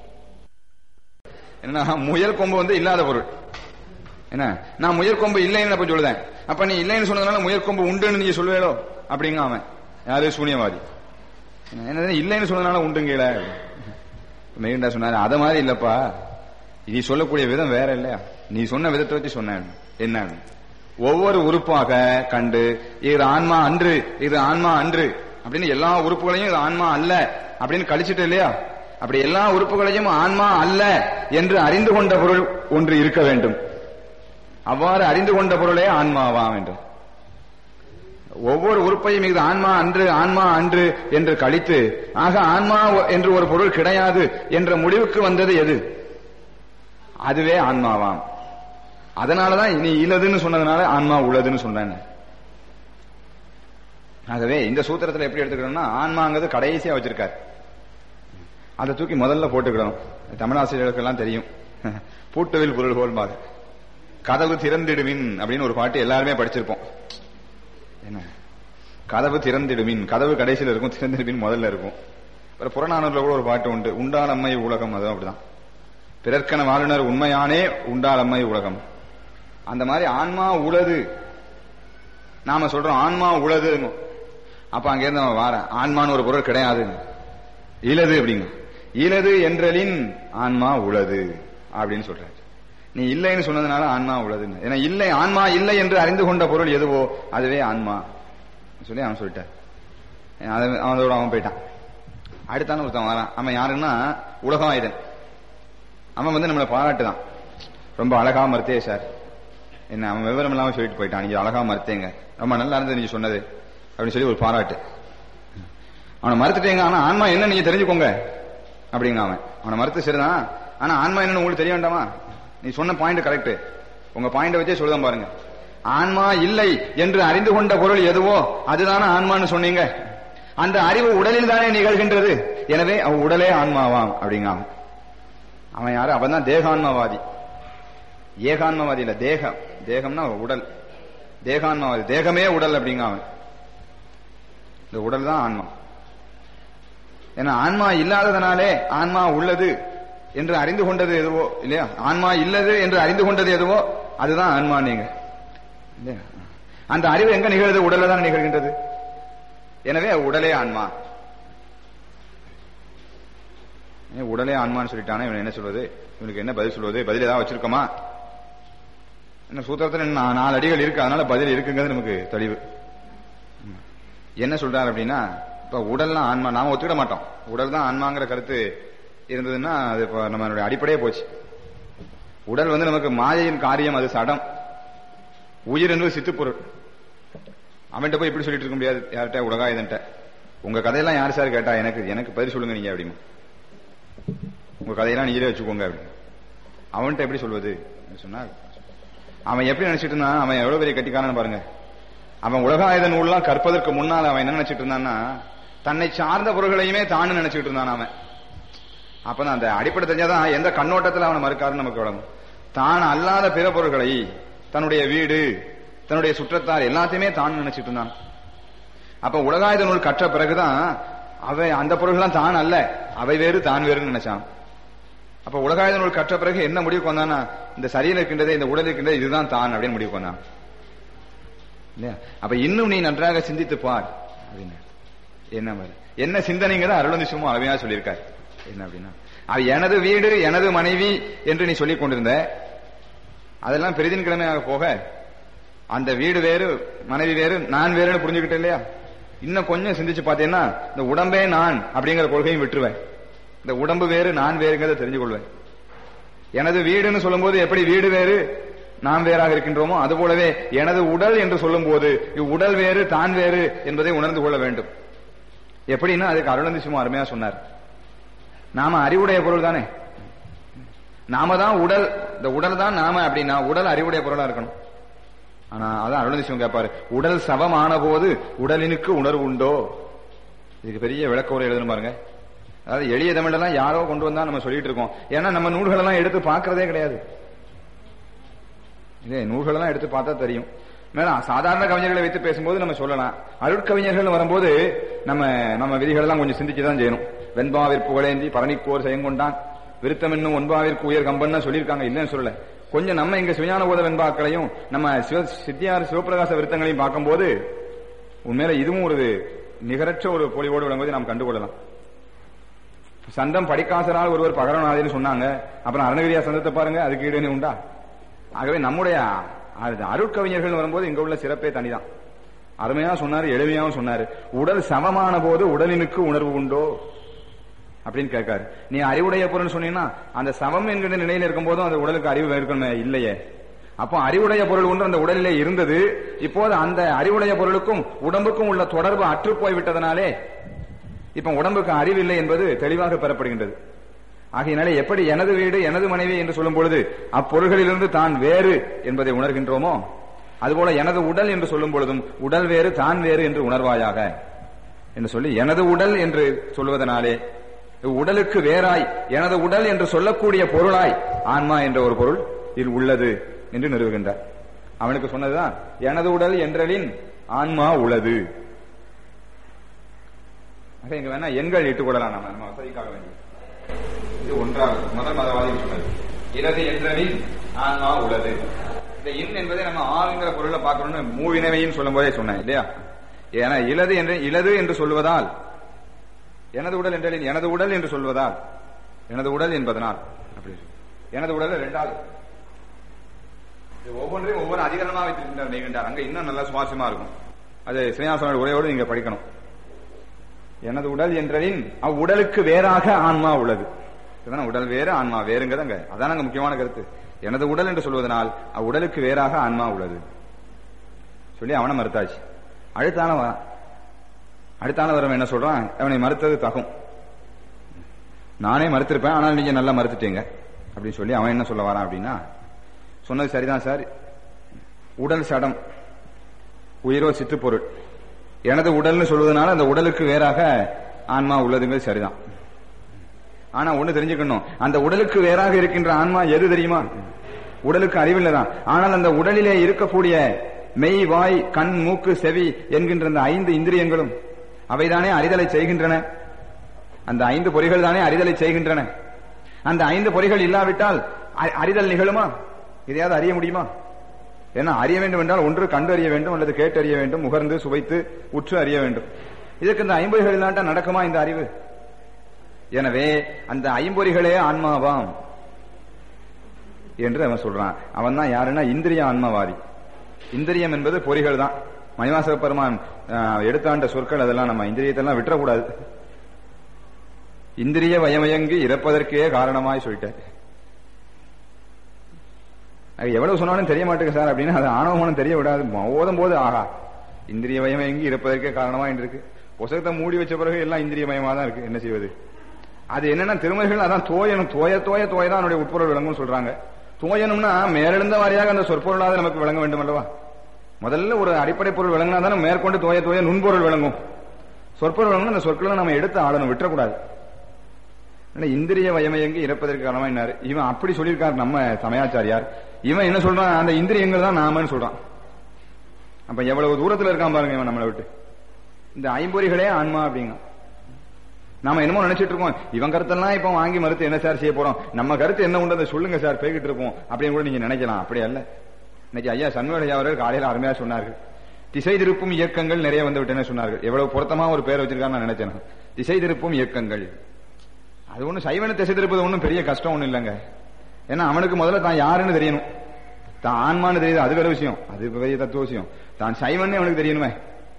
என்ன முயல் கொம்பு வந்து இல்லாத பொருள் என்ன நான் முயல் கொம்பு இல்லைன்னு அப்ப சொல்லுதேன் அப்ப நீ இல்லைன்னு சொன்னதுனால முயல் கொம்பு உண்டுன்னு நீங்க சொல்லுவேளோ அப்படிங்க அவன் யாரு சூனியவாதி என்ன இல்லைன்னு சொன்னதுனால உண்டுங்கல மெயின்டா சொன்னாரு அத மாதிரி இல்லப்பா நீ சொல்லக்கூடிய விதம் வேற இல்லையா நீ சொன்ன விதத்தை வச்சு சொன்ன என்ன ஒவ்வொரு உறுப்பாக கண்டு இது ஆன்மா அன்று இது ஆன்மா அன்று அப்படின்னு எல்லா உறுப்புகளையும் இது ஆன்மா அல்ல அப்படின்னு கழிச்சிட்டு இல்லையா அப்படி எல்லா உறுப்புகளையும் ஆன்மா அல்ல என்று அறிந்து கொண்ட பொருள் ஒன்று இருக்க வேண்டும் அவ்வாறு அறிந்து கொண்ட பொருளே ஆன்மாவா வேண்டும் ஒவ்வொரு உறுப்பையும் இது ஆன்மா அன்று ஆன்மா அன்று என்று கழித்து ஆக ஆன்மா என்று ஒரு பொருள் கிடையாது என்ற முடிவுக்கு வந்தது எது அதுவே ஆன்மாவாம் அதனாலதான் நீ இல்லதுன்னு சொன்னதுனால ஆன்மா உள்ளதுன்னு சொன்னேன் ஆகவே இந்த சூத்திரத்தில் எப்படி எடுத்துக்கணும்னா ஆன்மாங்கிறது கடைசியா வச்சிருக்காரு அதை தூக்கி முதல்ல போட்டுக்கிடணும் தமிழாசிரியர்களுக்கு எல்லாம் தெரியும் பூட்டவில் பொருள் போல்பாக கதவு திறந்திடுமின் அப்படின்னு ஒரு பாட்டு எல்லாருமே படிச்சிருப்போம் என்ன கதவு திறந்திடுமின் கதவு கடைசியில் இருக்கும் திறந்திடுமின் முதல்ல இருக்கும் அப்புறம் புறநானூர்ல கூட ஒரு பாட்டு உண்டு உண்டாளம்மை உலகம் அதுவும் அப்படிதான் பிறர்க்கன வாழ்னர் உண்மையானே உண்டாளம்மை உலகம் அந்த மாதிரி ஆன்மா உளது நாம சொல்றோம் ஆன்மா உளது அப்ப அங்க இருந்து அவன் வார ஆன்மான்னு ஒரு பொருள் கிடையாது இலது அப்படிங்க இலது என்றலின் ஆன்மா உளது அப்படின்னு சொல்றாரு நீ இல்லைன்னு சொன்னதுனால ஆன்மா உளதுன்னு ஏன்னா இல்லை ஆன்மா இல்லை என்று அறிந்து கொண்ட பொருள் எதுவோ அதுவே ஆன்மா சொல்லி அவன் சொல்லிட்டார் அவனோட அவன் போயிட்டான் அடுத்தான ஒருத்தன் வரான் அவன் யாருன்னா உலகாயுதன் அவன் வந்து நம்மளை பாராட்டுதான் ரொம்ப அழகா மறுத்தே சார் என்ன அவன் விவரம் இல்லாம சொல்லிட்டு போயிட்டான் நீங்க அழகா மறுத்தேங்க ரொம்ப நல்லா இருந்தது நீங்க சொன்னது அப்படின்னு சொல்லி ஒரு பாராட்டு அவனை மறுத்துட்டேங்க ஆனா ஆன்மா என்ன நீங்க தெரிஞ்சுக்கோங்க அப்படிங்க அவன் அவனை மறுத்து சரிதான் ஆனா ஆன்மா என்னன்னு உங்களுக்கு தெரிய வேண்டாமா நீ சொன்ன பாயிண்ட் கரெக்ட் உங்க பாயிண்ட வச்சே சொல்லுதான் பாருங்க ஆன்மா இல்லை என்று அறிந்து கொண்ட பொருள் எதுவோ அதுதானே ஆன்மான்னு சொன்னீங்க அந்த அறிவு உடலில் தானே நிகழ்கின்றது எனவே அவன் உடலே ஆன்மாவாம் அப்படிங்க அவன் அவன் யாரு அவன் தான் தேகான்மவாதி ஏகான்மவாதி இல்ல தேகம் தேகம்னா உடல் தேகான்மவாதி தேகமே உடல் அப்படிங்க அவன் இந்த உடல் தான் ஆன்மா ஏன்னா ஆன்மா இல்லாததனாலே ஆன்மா உள்ளது என்று அறிந்து கொண்டது எதுவோ இல்லையா ஆன்மா இல்லது என்று அறிந்து கொண்டது எதுவோ அதுதான் ஆன்மா நீங்க இல்லையா அந்த அறிவு எங்க நிகழ்றது உடல்ல தான் நிகழ்கின்றது எனவே உடலே ஆன்மா உடலே ஆன்மான்னு சொல்லிட்டானே இவன் என்ன சொல்வது இவனுக்கு என்ன பதில் சொல்வது பதில் ஏதாவது வச்சிருக்கோமா என்ன சூத்திரத்தில் நாலு அடிகள் இருக்கு அதனால பதில் இருக்குங்கிறது நமக்கு தெளிவு என்ன சொல்றாரு அப்படின்னா இப்ப உடல்லாம் ஆன்மா நாம ஒத்துக்கிட மாட்டோம் உடல் தான் ஆன்மாங்கிற கருத்து இருந்ததுன்னா அது இப்ப நம்மளுடைய அடிப்படையே போச்சு உடல் வந்து நமக்கு மாயையின் காரியம் அது சடம் உயிர் என்பது சித்துப்பொருள் அவன்கிட்ட போய் இப்படி சொல்லிட்டு இருக்க முடியாது யார்கிட்ட உலகாயுதன்ட்ட உங்க கதையெல்லாம் யார் சார் கேட்டா எனக்கு எனக்கு பதில் சொல்லுங்க நீங்க அப்படின்னு உங்க கதையெல்லாம் நீங்களே வச்சுக்கோங்க அப்படின்னு அவன்கிட்ட எப்படி சொல்வது சொன்னா அவன் எப்படி நினைச்சிட்டு இருந்தான் அவன் எவ்வளவு பெரிய கட்டிக்காரன்னு பாருங்க அவன் உலகாயுத நூல்லாம் கற்பதற்கு முன்னால் அவன் என்ன நினைச்சிட்டு இருந்தான்னா தன்னை சார்ந்த பொருள்களையுமே தானு நினைச்சிட்டு இருந்தான் அவன் அப்பதான் அந்த அடிப்படை தெரிஞ்சாதான் எந்த கண்ணோட்டத்தில் அவனை மறுக்காருன்னு நமக்கு வழங்கும் தான் அல்லாத பிற பொருள்களை தன்னுடைய வீடு தன்னுடைய சுற்றத்தார் எல்லாத்தையுமே தான் நினைச்சிட்டு இருந்தான் அப்ப உலகாயுத நூல் கற்ற பிறகுதான் அவை அந்த பொருள்கள்லாம் தான் அல்ல அவை வேறு தான் வேறுன்னு நினைச்சான் அப்ப உலகாயுத நூல் கற்ற பிறகு என்ன முடிவுக்கு வந்தானா இந்த சரீரம் இருக்கின்றதே இந்த உடல் இருக்கின்றது இதுதான் தான் அப்படின்னு முடிவுக்கு வந்தான் இல்லையா அப்ப இன்னும் நீ நன்றாக சிந்தித்து பார் அப்படின்னு என்ன மாதிரி என்ன சிந்தனைங்கிறத அருளந்தி சும்மா அழமையா சொல்லியிருக்காரு என்ன அப்படின்னா அது எனது வீடு எனது மனைவி என்று நீ சொல்லிக் கொண்டிருந்த அதெல்லாம் பெரிதின் கிழமையாக போக அந்த வீடு வேறு மனைவி வேறு நான் வேறுன்னு புரிஞ்சுக்கிட்டேன் இல்லையா இன்னும் கொஞ்சம் சிந்திச்சு பார்த்தீங்கன்னா இந்த உடம்பே நான் அப்படிங்கிற கொள்கையும் விட்டுருவேன் இந்த உடம்பு வேறு நான் வேறுங்கிறத தெரிஞ்சு கொள்வேன் எனது வீடுன்னு சொல்லும்போது எப்படி வீடு வேறு நாம் வேறாக இருக்கின்றோமோ அது போலவே எனது உடல் என்று சொல்லும் போது உடல் வேறு தான் வேறு என்பதை உணர்ந்து கொள்ள வேண்டும் எப்படின்னா அதுக்கு அருளந்தி சும்மா அருமையா சொன்னார் நாம அறிவுடைய பொருள் தானே நாம தான் உடல் இந்த உடல் தான் நாம அப்படின்னா உடல் அறிவுடைய பொருளா இருக்கணும் ஆனா அதான் அருளந்தி சிவம் கேட்பாரு உடல் சவமான போது உடலினுக்கு உணர்வு உண்டோ இதுக்கு பெரிய விளக்க உரை எழுதணும் பாருங்க அதாவது எளிய தமிழெல்லாம் யாரோ கொண்டு வந்தா நம்ம சொல்லிட்டு இருக்கோம் ஏன்னா நம்ம நூல்கள் எல்லாம் எடுத்து பார்க்கறதே கிடையாது இதே நூல்கள் எல்லாம் எடுத்து பார்த்தா தெரியும் மேல சாதாரண கவிஞர்களை வைத்து பேசும்போது நம்ம சொல்லலாம் அருட்கவிஞர்கள் வரும்போது நம்ம நம்ம விதிகள் எல்லாம் கொஞ்சம் சிந்திச்சு தான் செய்யணும் வெண்பாவிற் புகழேந்தி பரணிக்கோர் செயங்கொண்டான் விருத்தம் என்னும் ஒன்பாவிற்கு உயர் கம்பன் சொல்லியிருக்காங்க இல்லைன்னு சொல்லல கொஞ்சம் நம்ம இங்க சுஞான போத வெண்பாக்களையும் நம்ம சிவ சித்தியார் சிவபிரகாச விருத்தங்களையும் பார்க்கும்போது உண்மையில இதுவும் ஒரு நிகரற்ற ஒரு பொலிவோடு விளங்குவதை நாம் கண்டுகொள்ளலாம் சந்தம் படிக்காசரால் ஒருவர் பகரநாதின்னு சொன்னாங்க அப்புறம் அருணகிரியா சந்தத்தை பாருங்க அதுக்கு ஈடு உண்டா ஆகவே நம்முடைய அருட்கவிஞர்கள் வரும்போது இங்க உள்ள சிறப்பே தனிதான் அருமையா சொன்னாரு எளிமையாவும் சொன்னாரு உடல் சமமான போது உடலினுக்கு உணர்வு உண்டோ அப்படின்னு கேட்காரு நீ அறிவுடைய பொருள் சொன்னீங்கன்னா அந்த சமம் என்கிற நிலையில இருக்கும் போதும் அந்த உடலுக்கு அறிவு இருக்கணுமே இல்லையே அப்போ அறிவுடைய பொருள் ஒன்று அந்த உடலிலே இருந்தது இப்போது அந்த அறிவுடைய பொருளுக்கும் உடம்புக்கும் உள்ள தொடர்பு அற்று போய்விட்டதனாலே இப்ப உடம்புக்கு அறிவில்லை என்பது தெளிவாக பெறப்படுகின்றது ஆகையினாலே எப்படி எனது வீடு எனது மனைவி என்று சொல்லும் பொழுது அப்பொருள்களிலிருந்து தான் வேறு என்பதை உணர்கின்றோமோ அதுபோல எனது உடல் என்று சொல்லும் பொழுதும் உடல் வேறு தான் வேறு என்று உணர்வாயாக என்று சொல்லி எனது உடல் என்று சொல்வதனாலே உடலுக்கு வேறாய் எனது உடல் என்று சொல்லக்கூடிய பொருளாய் ஆன்மா என்ற ஒரு பொருள் இதில் உள்ளது என்று நிறுவுகின்றார் அவனுக்கு சொன்னதுதான் எனது உடல் என்றலின் ஆன்மா உள்ளது இங்க வேணா எண்கள் இட்டுக்கொள்ளலாம் நம்ம நம்ம வசதிக்காக வேண்டி இது ஒன்றாவது முதல் மதவாதி சொன்னது இலது என்றலின் ஆன்மா உள்ளது இந்த இன் என்பதை நம்ம ஆங்கிற பொருளை பார்க்கணும்னு மூவினவையும் சொல்லும் போதே சொன்னேன் இல்லையா ஏன்னா இலது என்று இலது என்று சொல்வதால் எனது உடல் என்றலின் எனது உடல் என்று சொல்வதால் எனது உடல் என்பதனால் அப்படி எனது உடல் இரண்டாவது ஒவ்வொன்றையும் ஒவ்வொரு அதிகரணமா வைத்திருக்கின்றார் நெய்கின்றார் அங்க இன்னும் நல்லா சுவாரஸ்யமா இருக்கும் அது சிவஞாசனோட உரையோடு நீங்க படிக்கணும் எனது உடல் என்றலின் அவ்வுடலுக்கு வேறாக ஆன்மா உள்ளது இதுதான் உடல் வேறு ஆன்மா வேறுங்கிறதங்க அதான் அங்க முக்கியமான கருத்து எனது உடல் என்று சொல்வதனால் அவ்வுடலுக்கு வேறாக ஆன்மா உள்ளது சொல்லி அவனை மறுத்தாச்சு அடுத்தான வரான் அடுத்தான வரவன் என்ன சொல்றான் அவனை மறுத்தது தகும் நானே மறுத்திருப்பேன் ஆனால் நீங்க நல்லா மறுத்துட்டீங்க அப்படின்னு சொல்லி அவன் என்ன சொல்ல வரான் அப்படின்னா சொன்னது சரிதான் சார் உடல் சடம் உயிரோ சிற்றுப்பொருள் எனது உடல்னு சொல்வதனால அந்த உடலுக்கு வேறாக ஆன்மா உள்ளதுங்கிறது சரிதான் ஆனா ஒண்ணு தெரிஞ்சுக்கணும் அந்த உடலுக்கு வேறாக இருக்கின்ற ஆன்மா எது தெரியுமா உடலுக்கு அறிவில்லை தான் ஆனால் அந்த உடலிலே இருக்கக்கூடிய மெய் வாய் கண் மூக்கு செவி என்கின்ற அந்த ஐந்து இந்திரியங்களும் அவைதானே அறிதலை செய்கின்றன அந்த ஐந்து பொறிகள் தானே அறிதலை செய்கின்றன அந்த ஐந்து பொறிகள் இல்லாவிட்டால் அறிதல் நிகழுமா இதையாவது அறிய முடியுமா ஏன்னா அறிய வேண்டும் என்றால் ஒன்று கண்டு அறிய வேண்டும் அல்லது கேட்டு அறிய வேண்டும் முகர்ந்து சுவைத்து உற்று அறிய வேண்டும் இதற்கு இந்த ஐம்பொறிகள் இல்லாட்டா நடக்குமா இந்த அறிவு எனவே அந்த ஐம்பொறிகளே ஆன்மாவாம் என்று அவன் சொல்றான் அவன் தான் யாருன்னா இந்திரிய ஆன்மவாதி இந்திரியம் என்பது பொறிகள் தான் மணிவாசக பெருமான் எடுத்தாண்ட சொற்கள் அதெல்லாம் நம்ம இந்திரியத்தெல்லாம் விட்டுறக்கூடாது இந்திரிய வயமயங்கி இறப்பதற்கே காரணமாய் சொல்லிட்டார் எவ்வளவு சொன்னாலும் தெரிய மாட்டேங்க சார் அப்படின்னு அது ஆணவமானம் தெரிய விடாது ஓதும் போது ஆகா இந்திரிய வயமயங்கி இருப்பதற்கே காரணமா இருக்கு புசகத்தை மூடி வச்ச பிறகு எல்லாம் இந்திரிய மயமா தான் இருக்கு என்ன செய்வது அது என்னன்னா திருமறைகள் அதான் தோயணும் தோய தோய தோய தான் அவனுடைய உட்பொருள் விளங்கும் சொல்றாங்க தோயணும்னா மேலெழுந்த வாரியாக அந்த சொற்பொருளாவது நமக்கு விளங்க வேண்டும் அல்லவா முதல்ல ஒரு அடிப்படை பொருள் விளங்கினா தானே மேற்கொண்டு தோய தோய நுண்பொருள் விளங்கும் சொற்பொருள் விளங்கணும் அந்த சொற்களை நம்ம எடுத்து ஆளணும் விட்டுறக்கூடாது இந்திரிய வயமயங்கி இறப்பதற்கு காரணமா என்னாரு இவன் அப்படி சொல்லியிருக்காரு நம்ம சமயாச்சாரியார் இவன் என்ன சொல்றான் அந்த இந்திரியங்கள் தான் நாமன்னு சொல்றான் அப்ப எவ்வளவு தூரத்துல இருக்கான் பாருங்க இவன் நம்மளை விட்டு இந்த ஐம்பொறிகளே ஆன்மா அப்படிங்க நாம என்னமோ நினைச்சிட்டு இருக்கோம் இவன் கருத்தெல்லாம் இப்ப வாங்கி மறுத்து என்ன சார் செய்ய போறோம் நம்ம கருத்து என்ன உண்டு அதை சொல்லுங்க சார் பேகிட்டு இருப்போம் அப்படின்னு கூட நீங்க நினைக்கலாம் அப்படி அல்ல இன்னைக்கு ஐயா சண்முகையா அவர்கள் காலையில அருமையா சொன்னார்கள் திசை திருப்பும் இயக்கங்கள் நிறைய வந்து விட்டேன்னு சொன்னார்கள் எவ்வளவு பொருத்தமா ஒரு பேர் வச்சிருக்கான்னு நான் நினைச்சேன் திசை திருப்பும் இயக்கங்கள் அது ஒண்ணு சைவனை திசை திருப்பது ஒன்றும் பெரிய கஷ்டம் ஒண்ணும் இல்லைங்க ஏன்னா அவனுக்கு முதல்ல தான் யாருன்னு தெரியணும் தான் ஆன்மான்னு தெரியுது அது வேற விஷயம் அது பெரிய தத்துவ விஷயம் தான் சைவன்னு அவனுக்கு தெரியணுமே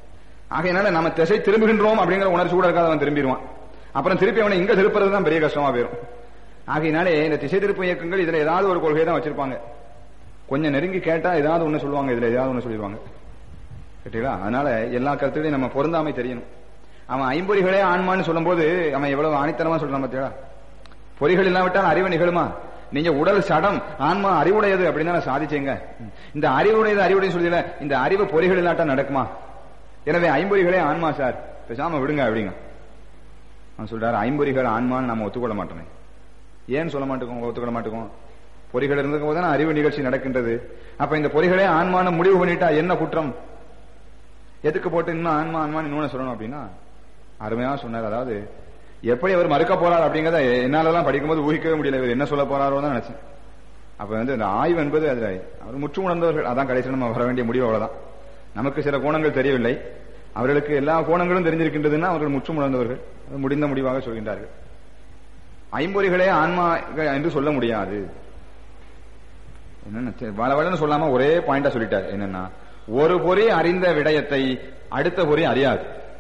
ஆகையினால நம்ம திசை திரும்புகின்றோம் அப்படிங்கிற உணர்ச்சி கூட இருக்காது அவன் திரும்பிடுவான் அப்புறம் திருப்பி அவனை இங்க திருப்புறது தான் பெரிய கஷ்டமா போயிடும் ஆகையினாலே இந்த திசை திருப்பு இயக்கங்கள் இதுல ஏதாவது ஒரு கொள்கை தான் வச்சிருப்பாங்க கொஞ்சம் நெருங்கி கேட்டா ஏதாவது ஒண்ணு சொல்லுவாங்க இதுல ஏதாவது ஒண்ணு சொல்லிடுவாங்க கேட்டீங்களா அதனால எல்லா கருத்துலையும் நம்ம பொருந்தாமை தெரியணும் அவன் ஐம்பொறிகளே ஆன்மான்னு சொல்லும்போது அவன் எவ்வளவு ஆணித்தனமா சொல்றான் பாத்தியா பொறிகள் இல்லாவிட்டால் அறிவு நிகழுமா நீங்க உடல் சடம் ஆன்மா அறிவுடையது அப்படின்னு தான் சாதிச்சீங்க இந்த அறிவுடையது அறிவுடையது சொல்லல இந்த அறிவு பொறிகள் இல்லாட்டா நடக்குமா எனவே ஐம்பொறிகளே ஆன்மா சார் பேசாம விடுங்க அப்படிங்க அவன் சொல்றாரு ஐம்பொறிகள் ஆன்மான்னு நம்ம ஒத்துக்கொள்ள மாட்டோமே ஏன் சொல்ல மாட்டோம் ஒத்துக்கொள்ள மாட்டோம் பொறிகள் இருந்துக்கும் போது அறிவு நிகழ்ச்சி நடக்கின்றது அப்ப இந்த பொறிகளே ஆன்மான முடிவு பண்ணிட்டா என்ன குற்றம் எதுக்கு போட்டு இன்னும் ஆன்மா ஆன்மான்னு இன்னொன்னு சொல்லணும் அப்படின்னா அருமையா சொன்னார் அதாவது எப்படி அவர் மறுக்க போறார் அப்படிங்கறத என்னாலலாம் படிக்கும்போது ஊகிக்கவே முடியல இவர் என்ன சொல்ல போறாரோ தான் நினைச்சேன் அப்ப வந்து இந்த ஆய்வு என்பது அதுல அவர் முற்று உணர்ந்தவர்கள் அதான் கடைசியில் நம்ம வர வேண்டிய முடிவு அவ்வளவுதான் நமக்கு சில கோணங்கள் தெரியவில்லை அவர்களுக்கு எல்லா கோணங்களும் தெரிஞ்சிருக்கின்றதுன்னா அவர்கள் முற்று உணர்ந்தவர்கள் அது முடிந்த முடிவாக சொல்கின்றார்கள் ஐம்பொறிகளே ஆன்மா என்று சொல்ல முடியாது என்னன்னு வள வளன்னு சொல்லாம ஒரே பாயிண்டா சொல்லிட்டார் என்னன்னா ஒரு பொறி அறிந்த விடயத்தை அடுத்த பொறி அறியாது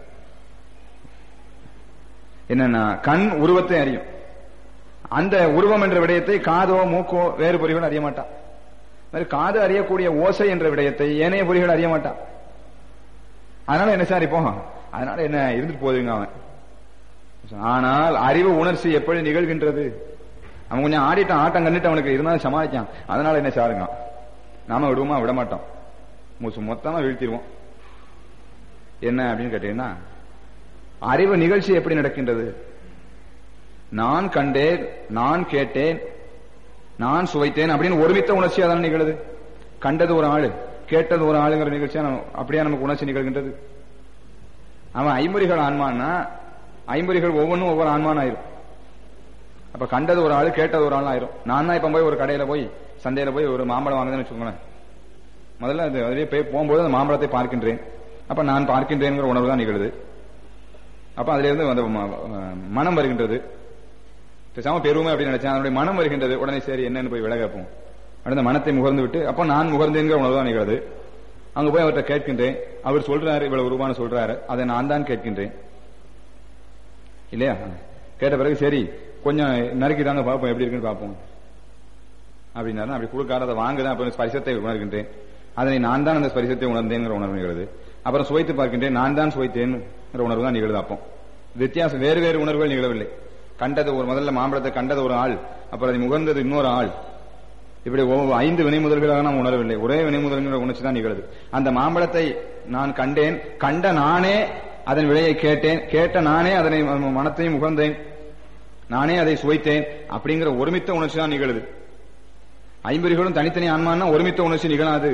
என்னன்னா கண் உருவத்தை அறியும் அந்த உருவம் என்ற விடயத்தை காதோ மூக்கோ வேறு பொறிகள் அறிய மாட்டான் மாதிரி காது அறியக்கூடிய ஓசை என்ற விடயத்தை ஏனைய பொறிகள் அறிய மாட்டான் அதனால என்ன சார் இப்போ அதனால என்ன இருந்துட்டு போதுங்க அவன் ஆனால் அறிவு உணர்ச்சி எப்படி நிகழ்கின்றது அவன் கொஞ்சம் ஆடிட்டான் ஆட்டம் கண்டுட்டு அவனுக்கு இருந்தாலும் சமாளிக்கான் அதனால என்ன சாருங்க நாம விடுவோமா விட மாட்டோம் மூச்சு மொத்தமா வீழ்த்திடுவோம் என்ன அப்படின்னு கேட்டீங்கன்னா அறிவு நிகழ்ச்சி எப்படி நடக்கின்றது நான் கண்டேன் நான் கேட்டேன் நான் சுவைத்தேன் அப்படின்னு ஒருமித்த உணர்ச்சியா தானே நிகழுது கண்டது ஒரு ஆளு கேட்டது ஒரு ஆளுங்கிற நிகழ்ச்சியா அப்படியே நமக்கு உணர்ச்சி நிகழ்கின்றது அவன் ஐம்பொறிகள் ஆன்மான்னா ஐம்பொறிகள் ஒவ்வொன்றும் ஒவ்வொரு ஆன்மான் ஆயிரும் அப்ப கண்டது ஒரு ஆளு கேட்டது ஒரு ஆள் ஆயிரும் நான் தான் இப்ப போய் ஒரு கடையில போய் சந்தையில போய் ஒரு மாம்பழம் வாங்குதுன்னு வச்சுக்கோங்களேன் முதல்ல அது அதுவே போய் போகும்போது அந்த மாம்பழத்தை பார்க்கின்றேன் அப்ப நான் பார்க்கின்றேங்கிற உணர்வு தான் நிகழுது அப்ப அதுல இருந்து அந்த மனம் வருகின்றது பேசாம பெருமை அப்படின்னு நினைச்சேன் அதனுடைய மனம் வருகின்றது உடனே சரி என்னன்னு போய் விட கேட்போம் அந்த மனத்தை முகர்ந்து விட்டு அப்ப நான் முகர்ந்தேங்கிற உணர்வு தான் நிகழ்து அங்க போய் அவர்கிட்ட கேட்கின்றேன் அவர் சொல்றாரு இவ்வளவு ரூபான்னு சொல்றாரு அதை நான் தான் கேட்கின்றேன் இல்லையா கேட்ட பிறகு சரி கொஞ்சம் நறுக்கி தாங்க பார்ப்போம் எப்படி இருக்குன்னு பார்ப்போம் அப்படின்னா அப்படி கொடுக்காத அதை வாங்குதான் அப்ப ஸ்பரிசத்தை உணர்கின்றேன் அதனை நான் தான் அந்த ஸ்பரிசத்தை உணர்ந்தேங்கிற உணர்வு நிகழுது அப்புறம் சுவைத்து பார்க்கின்றேன் நான் தான் சுவைத்தேன்ங்கிற உணர்வு தான் நிகழுது அப்போ வித்தியாசம் வேறு வேறு உணர்வுகள் நிகழவில்லை கண்டது ஒரு முதல்ல மாம்பழத்தை கண்டது ஒரு ஆள் அப்புறம் அதை முகர்ந்தது இன்னொரு ஆள் இப்படி ஐந்து வினை முதல்களாக நாம் உணரவில்லை ஒரே வினை முதல்கிற உணர்ச்சி தான் நிகழுது அந்த மாம்பழத்தை நான் கண்டேன் கண்ட நானே அதன் விலையை கேட்டேன் கேட்ட நானே அதனை மனத்தையும் முகர்ந்தேன் நானே அதை சுவைத்தேன் அப்படிங்கிற ஒருமித்த உணர்ச்சி தான் நிகழுது ஐம்பொறிகளும் தனித்தனி ஆன்மான்னா ஒருமித்த உணர்ச்சி நிகழாது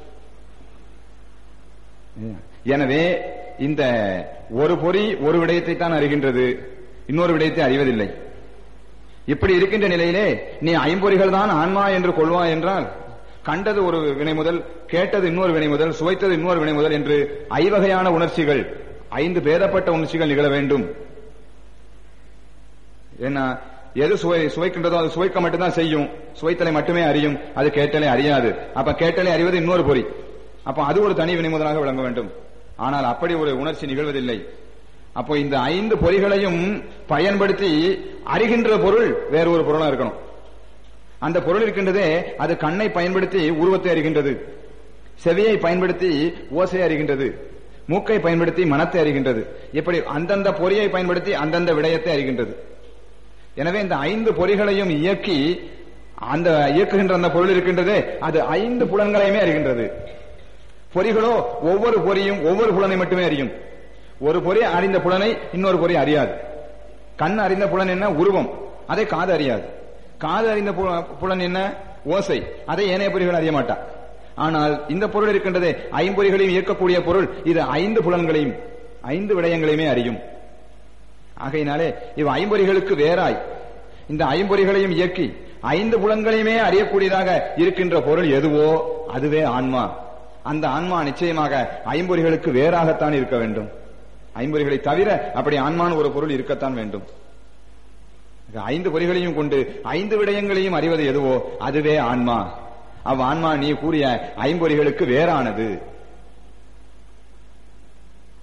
எனவே இந்த ஒரு பொறி ஒரு விடயத்தை தான் அறிகின்றது இன்னொரு விடயத்தை அறிவதில்லை இப்படி இருக்கின்ற நிலையிலே நீ ஐம்பொறிகள் தான் ஆன்மா என்று கொள்வா என்றால் கண்டது ஒரு வினை முதல் கேட்டது இன்னொரு வினை முதல் சுவைத்தது இன்னொரு வினை முதல் என்று ஐவகையான உணர்ச்சிகள் ஐந்து பேதப்பட்ட உணர்ச்சிகள் நிகழ வேண்டும் என்ன எது சுவை சுவைக்கின்றதோ அது சுவைக்க மட்டும்தான் செய்யும் சுவைத்தலை மட்டுமே அறியும் அது கேட்டலை அறியாது அப்ப கேட்டலை அறிவது இன்னொரு பொறி அப்ப அது ஒரு தனி வினை முதலாக விளங்க வேண்டும் ஆனால் அப்படி ஒரு உணர்ச்சி நிகழ்வதில்லை அப்போ இந்த ஐந்து பொறிகளையும் பயன்படுத்தி அறிகின்ற பொருள் வேற ஒரு பொருளா இருக்கணும் அந்த பொருள் இருக்கின்றதே அது கண்ணை பயன்படுத்தி உருவத்தை அறிகின்றது செவியை பயன்படுத்தி ஓசை அறிகின்றது மூக்கை பயன்படுத்தி மனத்தை அறிகின்றது இப்படி அந்தந்த பொறியை பயன்படுத்தி அந்தந்த விடயத்தை அறிகின்றது எனவே இந்த ஐந்து பொறிகளையும் இயக்கி அந்த இயக்குகின்ற அந்த பொருள் இருக்கின்றதே அது ஐந்து புலன்களையுமே அறிகின்றது பொறிகளோ ஒவ்வொரு பொறியும் ஒவ்வொரு புலனை மட்டுமே அறியும் ஒரு பொறி அறிந்த புலனை இன்னொரு பொறி அறியாது கண் அறிந்த புலன் என்ன உருவம் அதை காது அறியாது காது அறிந்த புலன் என்ன ஓசை அதை ஏனைய பொறிகள் அறிய மாட்டா ஆனால் இந்த பொருள் இருக்கின்றதே ஐம்பொறிகளையும் இயக்கக்கூடிய பொருள் இது ஐந்து புலன்களையும் ஐந்து விடயங்களையுமே அறியும் ஆகையினாலே இவ் ஐம்பொறிகளுக்கு வேறாய் இந்த ஐம்பொறிகளையும் இயக்கி ஐந்து புலன்களையுமே அறியக்கூடியதாக இருக்கின்ற பொருள் எதுவோ அதுவே ஆன்மா அந்த ஆன்மா நிச்சயமாக ஐம்பொறிகளுக்கு வேறாகத்தான் இருக்க வேண்டும் ஐம்பொறிகளை தவிர அப்படி ஆன்மான் ஒரு பொருள் இருக்கத்தான் வேண்டும் ஐந்து பொறிகளையும் கொண்டு ஐந்து விடயங்களையும் அறிவது எதுவோ அதுவே ஆன்மா அவ் ஆன்மா நீ கூறிய ஐம்பொறிகளுக்கு வேறானது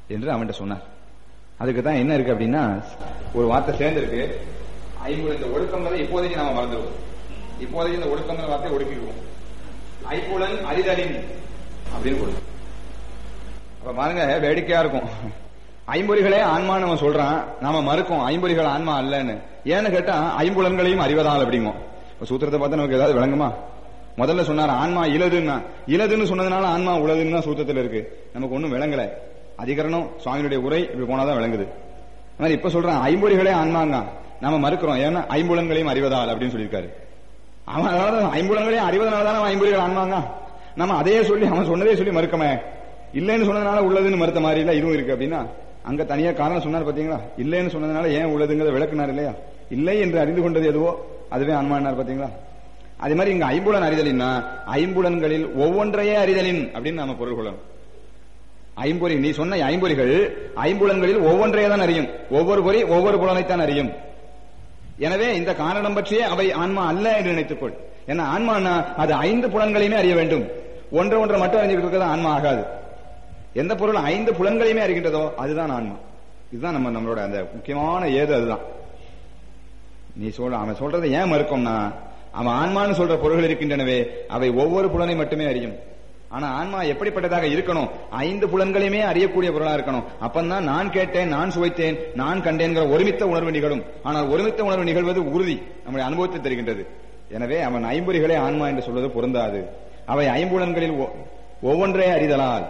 என்று அவன்கிட்ட சொன்னார் அதுக்கு தான் என்ன இருக்கு அப்படின்னா ஒரு வார்த்தை சேர்ந்திருக்கு ஐம்பது இந்த ஒழுக்கம் இப்போதைக்கு நாம மறந்துடுவோம் இப்போதைக்கு இந்த ஒழுக்கம் வார்த்தையை ஒடுக்கிடுவோம் ஐம்புலன் அரிதலின் அப்படின்னு கொடுக்கும் அப்ப பாருங்க வேடிக்கையா இருக்கும் ஐம்பொறிகளே ஆன்மான்னு அவன் சொல்றான் நாம மறுக்கும் ஐம்பொறிகள் ஆன்மா அல்லன்னு ஏன்னு கேட்டா ஐம்புலன்களையும் அறிவதால் அப்படிங்கும் இப்ப சூத்திரத்தை பார்த்தா நமக்கு ஏதாவது விளங்குமா முதல்ல சொன்னார் ஆன்மா இலதுன்னா இலதுன்னு சொன்னதுனால ஆன்மா உலதுன்னு தான் சூத்திரத்தில் இருக்கு நமக்கு ஒன்றும் விளங்கல அதிகரணம் சுவாமியுடைய உரை இப்படி போனாதான் விளங்குது அது மாதிரி இப்ப சொல்றான் ஐம்பொறிகளே ஆன்மாங்க நாம மறுக்கிறோம் ஏன்னா ஐம்புலன்களையும் அறிவதால் அப்படின்னு சொல்லியிருக்காரு அவன் அதனால ஐம்புலன்களையும் அறிவதனால தானே அவன் ஐம்பொறிகள் ஆன்மாங்க நம்ம அதையே சொல்லி அவன் சொன்னதே சொல்லி மறுக்கமே இல்லைன்னு சொன்னதுனால உள்ளதுன்னு மறுத்த மாதிரி இல்ல இதுவும் இருக்கு அப்படின்னா அங்க தனியா காரணம் சொன்னார் பாத்தீங்களா இல்லைன்னு சொன்னதுனால ஏன் உள்ளதுங்கிறத விளக்குனார் இல்லையா இல்லை என்று அறிந்து கொண்டது எதுவோ அதுவே ஆன்மானார் பாத்தீங்களா அதே மாதிரி இங்க ஐம்புலன் அறிதலின்னா ஐம்புலன்களில் ஒவ்வொன்றையே அறிதலின் அப்படின்னு நாம பொருள் கொள்ளணும் ஐம்பொறி நீ சொன்ன ஐம்பொறிகள் ஐம்புலன்களில் ஒவ்வொன்றையே தான் அறியும் ஒவ்வொரு பொறி ஒவ்வொரு புலனைத்தான் அறியும் எனவே இந்த காரணம் பற்றியே அவை ஆன்மா அல்ல என்று நினைத்துக்கொள் ஏன்னா ஆன்மானா அது ஐந்து புலன்களையுமே அறிய வேண்டும் ஒன்று ஒன்றை மட்டும் அறிஞ்சுக்கிட்டு இருக்கிறது ஆன்மா ஆகாது எந்த பொருள் ஐந்து புலன்களையுமே அறிகின்றதோ அதுதான் ஆன்மா இதுதான் நம்ம நம்மளோட அந்த முக்கியமான ஏது அதுதான் நீ சொல்ற அவன் சொல்றதை ஏன் மறுக்கும்னா அவன் ஆன்மான்னு சொல்ற பொருள்கள் இருக்கின்றனவே அவை ஒவ்வொரு புலனை மட்டுமே அறியும் ஆனா ஆன்மா எப்படிப்பட்டதாக இருக்கணும் ஐந்து புலன்களையுமே அறியக்கூடிய பொருளா இருக்கணும் அப்பந்தான் நான் கேட்டேன் நான் சுவைத்தேன் நான் கண்டேன்கிற ஒருமித்த உணர்வு நிகழும் ஆனால் ஒருமித்த உணர்வு நிகழ்வது உறுதி நம்முடைய அனுபவத்தை தெரிகின்றது எனவே அவன் ஐம்பொறிகளே ஆன்மா என்று சொல்வது பொருந்தாது அவை ஐம்புலன்களில் ஒ- ஒவ்வொன்றே அறிதலால்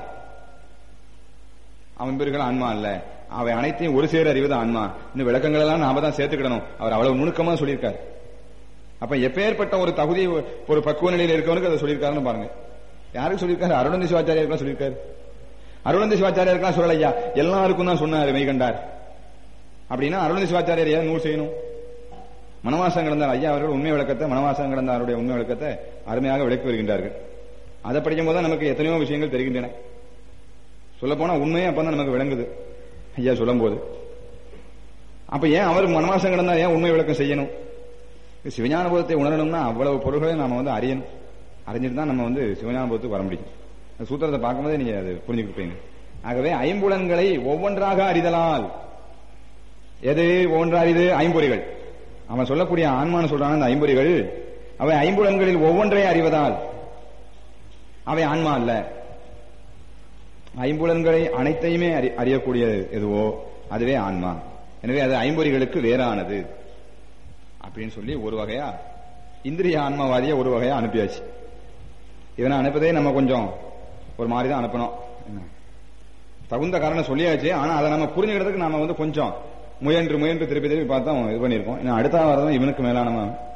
அவன் பிறகு ஆன்மா அல்ல அவை அனைத்தையும் ஒரு சேர அறிவது ஆன்மா இன்னும் விளக்கங்கள் எல்லாம் நாம தான் சேர்த்துக்கிடணும் அவர் அவ்வளவு நுணுக்கமா சொல்லியிருக்காரு அப்ப எப்பேற்பட்ட ஒரு தகுதி ஒரு பக்குவ நிலையில் இருக்கவனுக்கு அதை சொல்லியிருக்காருன்னு பாருங்க யாருக்கு சொல்லியிருக்காரு அருணந்தி சிவாச்சாரியாருக்கெல்லாம் சொல்லியிருக்காரு அருணந்தி சிவாச்சாரியாருக்கெல்லாம் சொல்லலையா எல்லாருக்கும் தான் சொன்னாரு மெய்கண்டார் அப்படின்னா அருணந்தி சிவாச்சாரியார் ஏன் நூல் செய்யணும் மனவாசம் கிடந்தார் ஐயா அவர்கள் உண்மை விளக்கத்தை மனவாசம் கிடந்தாருடைய உண்மை விளக்கத்தை அருமையாக விளக்கி வருகின்றார்கள் அதை படிக்கும் போது நமக்கு எத்தனையோ விஷயங்கள் தெரிகின்றன சொல்ல போனா உண்மையே அப்பதான் நமக்கு விளங்குது ஐயா சொல்லும் போது அப்ப ஏன் அவர் மனவாசம் கிடந்தா ஏன் உண்மை விளக்கம் செய்யணும் சிவஞானபோதத்தை உணரணும்னா அவ்வளவு பொருள்களை நாம வந்து அறியணும் அறிஞ்சிட்டு தான் நம்ம வந்து சிவஞானபோதத்துக்கு வர முடியும் அந்த சூத்திரத்தை பார்க்கும்போதே நீங்க அது புரிஞ்சுக்கிட்டு ஆகவே ஐம்புலன்களை ஒவ்வொன்றாக அறிதலால் எது ஒவ்வொன்றா அறிது ஐம்பொறிகள் அவன் சொல்லக்கூடிய ஆன்மான்னு சொல்றான் அந்த ஐம்பொறிகள் அவை ஐம்புலன்களில் ஒவ்வொன்றை அறிவதால் அவை ஆன்மா அல்ல ஐம்புலன்களை அனைத்தையுமே அறி- அறியக்கூடியது எதுவோ அதுவே ஆன்மா எனவே அது ஐம்பொறிகளுக்கு வேறானது அப்படின்னு சொல்லி ஒரு வகையா இந்திரிய ஆன்மவாதிய ஒரு வகையா அனுப்பியாச்சு இவனை அனுப்பதே நம்ம கொஞ்சம் ஒரு மாதிரி தான் அனுப்பணும் என்ன? தகுந்த காரணம் சொல்லியாச்சு ஆனா அதை நம்ம புரிஞ்சுக்கிறதுக்கு நாம வந்து கொஞ்சம் முயன்று முயன்று திருப்பி திருப்பி பார்த்தா இது பண்ணியிருக்கோம் இன்னும் அடுத்த வாரம் இவனுக்கு மேலானவன்